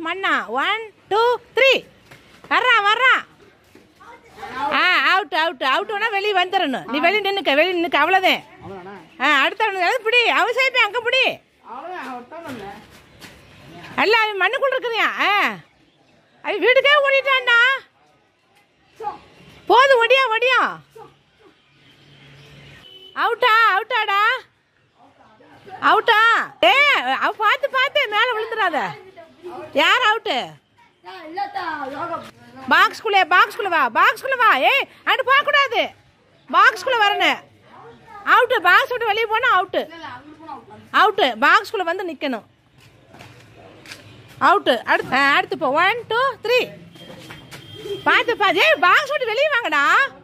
மண்ணா one two three வர்றான் வர்றான் ஆ அவுட் அவுட் அவுட் வேணா வெளியே வந்துடணும் நீ வெளியே நின்னுக்க வெளியே நின்னுக்க அவ்வளோதான் அவ்வளோண்ணா ஆ அடுத்த அது பிடி அவசியம் அங்கே பிடி அவ்வளோதான் அவர் தான் வந்தேன் அல்ல அவன் மண்ணுக்குள்ள இருக்கிறியா ஆ அவன் வீட்டுக்கே ஓடிட்டான்டா போதும் ஒடியா ஒடியா அவுட்டா அவுட்டாடா அவுட்டா ஏ அவ பார்த்து பார்த்து மேலே விழுந்துடாத யார் அவுட்டு பாக்ஸ்குள்ளே பாக்ஸ்குள்ளே வா பாக்ஸ்குள்ளே வா ஏய் அங்கே போகக்கூடாது பாக்ஸ்குள்ளே வரணும் அவுட்டு பாக்ஸ் விட்டு வெளியே போனால் அவுட்டு அவுட்டு பாக்ஸ்குள்ளே வந்து நிற்கணும் அவுட்டு அடுத்து ஆ, அடுத்து போ ஒன் டூ த்ரீ பார்த்து பார்த்து ஏய் பாக்ஸ் விட்டு வெளியே வாங்கடா